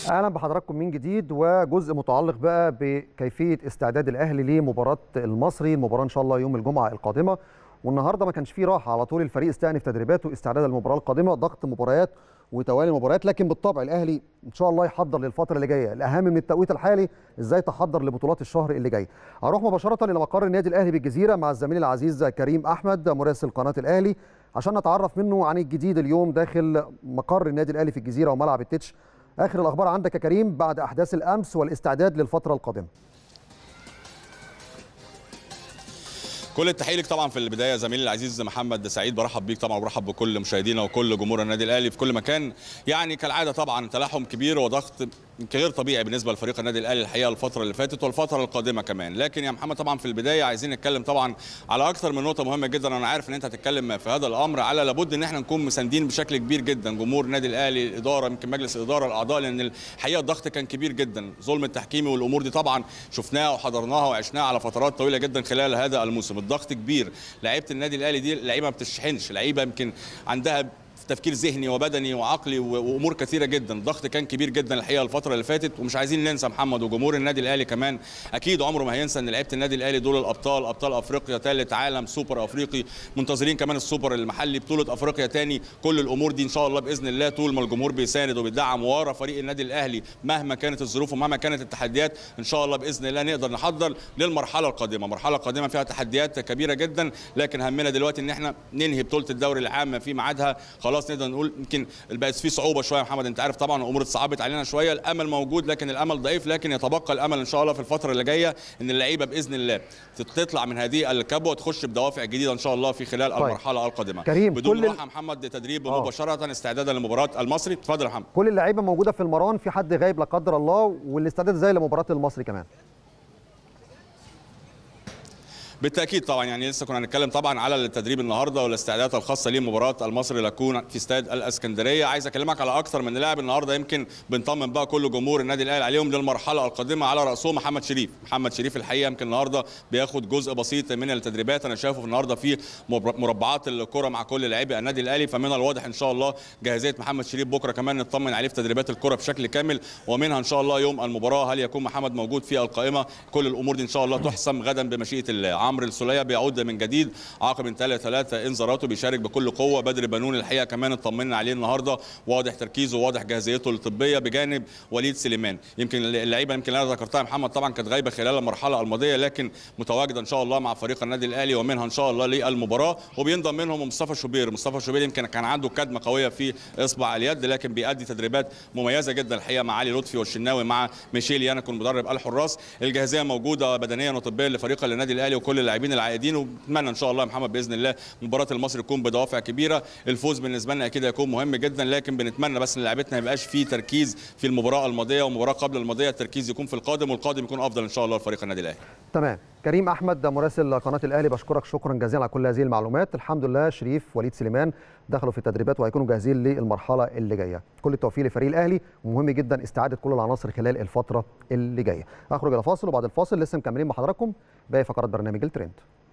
اهلا بحضراتكم من جديد وجزء متعلق بقى بكيفيه استعداد الاهلي لمباراه المصري المباراه ان شاء الله يوم الجمعه القادمه والنهارده ما كانش فيه راحه على طول الفريق استأنف تدريباته استعدادا للمباراه القادمه ضغط مباريات وتوالي مباريات لكن بالطبع الاهلي ان شاء الله يحضر للفتره اللي جايه الاهم من التوقيت الحالي ازاي تحضر لبطولات الشهر اللي جاي اروح مباشره الى مقر النادي الاهلي بالجزيره مع الزميل العزيز كريم احمد مراسل قناه الاهلي عشان نتعرف منه عن الجديد اليوم داخل مقر النادي الاهلي في الجزيره وملعب التتش اخر الاخبار عندك يا كريم بعد احداث الامس والاستعداد للفتره القادمه كل التحيه لك طبعا في البدايه زميلي العزيز محمد سعيد برحب بيك طبعا وبرحب بكل مشاهدينا وكل جمهور النادي الاهلي في كل مكان يعني كالعاده طبعا تلاحم كبير وضغط غير طبيعي بالنسبه لفريق النادي الاهلي الحقيقه الفتره اللي فاتت والفتره القادمه كمان لكن يا محمد طبعا في البدايه عايزين نتكلم طبعا على اكثر من نقطه مهمه جدا انا عارف ان انت هتتكلم في هذا الامر على لابد ان احنا نكون مساندين بشكل كبير جدا جمهور النادي الاهلي الاداره يمكن مجلس الاداره الاعضاء لان الحقيقه الضغط كان كبير جدا ظلم التحكيمي والامور دي طبعا شفناها وحضرناها وعشناها على فترات طويله جدا خلال هذا الموسم الضغط كبير لعيبه النادي الاهلي دي لعيبه ما بتشحنش لعيبه يمكن عندها تفكير ذهني وبدني وعقلي وامور كثيره جدا الضغط كان كبير جدا الحقيقه الفتره اللي فاتت ومش عايزين ننسى محمد وجمهور النادي الاهلي كمان اكيد عمره ما هينسى ان لعيبه النادي الاهلي دول الابطال ابطال افريقيا ثالث عالم سوبر افريقي منتظرين كمان السوبر المحلي بطوله افريقيا ثاني كل الامور دي ان شاء الله باذن الله طول ما الجمهور بيساند وبيدعم ورا فريق النادي الاهلي مهما كانت الظروف ومهما كانت التحديات ان شاء الله باذن الله نقدر نحضر للمرحله القادمه مرحله قادمه فيها تحديات كبيره جدا لكن همنا دلوقتي ان احنا ننهي بطوله الدوري العام في ميعادها خلاص نقدر نقول يمكن بقت في صعوبه شويه يا محمد انت عارف طبعا الامور اتصعبت علينا شويه الامل موجود لكن الامل ضعيف لكن يتبقى الامل ان شاء الله في الفتره اللي جايه ان اللعيبه باذن الله تطلع من هذه الكبوه وتخش بدوافع جديده ان شاء الله في خلال طيب. المرحله القادمه كريم بدون راحه محمد تدريب أوه. مباشره استعدادا لمباراه المصري اتفضل يا محمد كل اللعيبه موجوده في المران في حد غايب لا قدر الله والاستعداد زي لمباراه المصري كمان بالتاكيد طبعا يعني لسه كنا هنتكلم طبعا على التدريب النهارده والاستعدادات الخاصه لمباراه المصري لكون في استاد الاسكندريه عايز اكلمك على اكثر من لاعب النهارده يمكن بنطمن بقى كل جمهور النادي الاهلي عليهم للمرحله القادمه على راسهم محمد شريف محمد شريف الحقيقه يمكن النهارده بياخد جزء بسيط من التدريبات انا شايفه النهارده في مربعات الكره مع كل لاعبي النادي الاهلي فمن الواضح ان شاء الله جاهزيه محمد شريف بكره كمان نطمن عليه في تدريبات الكره بشكل كامل ومنها ان شاء الله يوم المباراه هل يكون محمد موجود في القائمه كل الامور دي ان شاء الله تحسم غدا بمشيئه الله عمرو السوليه بيعود يعود من جديد عقب انتهى ثلاثة انذاراته بيشارك بكل قوه بدر بنون الحقيقه كمان اطمنا عليه النهارده واضح تركيزه واضح جاهزيته الطبيه بجانب وليد سليمان يمكن اللعيبه يمكن انا ذكرتها محمد طبعا كانت غايبه خلال المرحله الماضيه لكن متواجده ان شاء الله مع فريق النادي الاهلي ومنها ان شاء الله للمباراه وبينضم منهم مصطفى شوبير مصطفى شوبير يمكن كان عنده كدمه قويه في اصبع اليد لكن بيأدي تدريبات مميزه جدا الحقيقه مع علي لطفي والشناوي مع ميشيل يانكون مدرب الحراس الجاهزيه موجوده بدنيا وطبيا لفريق النادي الاهلي وكل اللاعبين العائدين ونتمنى ان شاء الله يا محمد باذن الله مباراه المصري تكون بدوافع كبيره الفوز بالنسبه لنا اكيد هيكون مهم جدا لكن بنتمنى بس ان لعيبتنا ما يبقاش فيه تركيز في المباراه الماضيه والمباراه قبل الماضيه التركيز يكون في القادم والقادم يكون افضل ان شاء الله لفريق النادي الاهلي تمام كريم احمد مراسل قناه الاهلي بشكرك شكرا جزيلا على كل هذه المعلومات الحمد لله شريف وليد سليمان دخلوا في التدريبات وهيكونوا جاهزين للمرحله اللي جايه كل التوفيق لفريق الاهلي ومهم جدا استعاده كل العناصر خلال الفتره اللي جايه اخرج الى فاصل وبعد الفاصل لسه مكملين مع حضراتكم باقي فقرات برنامج الترند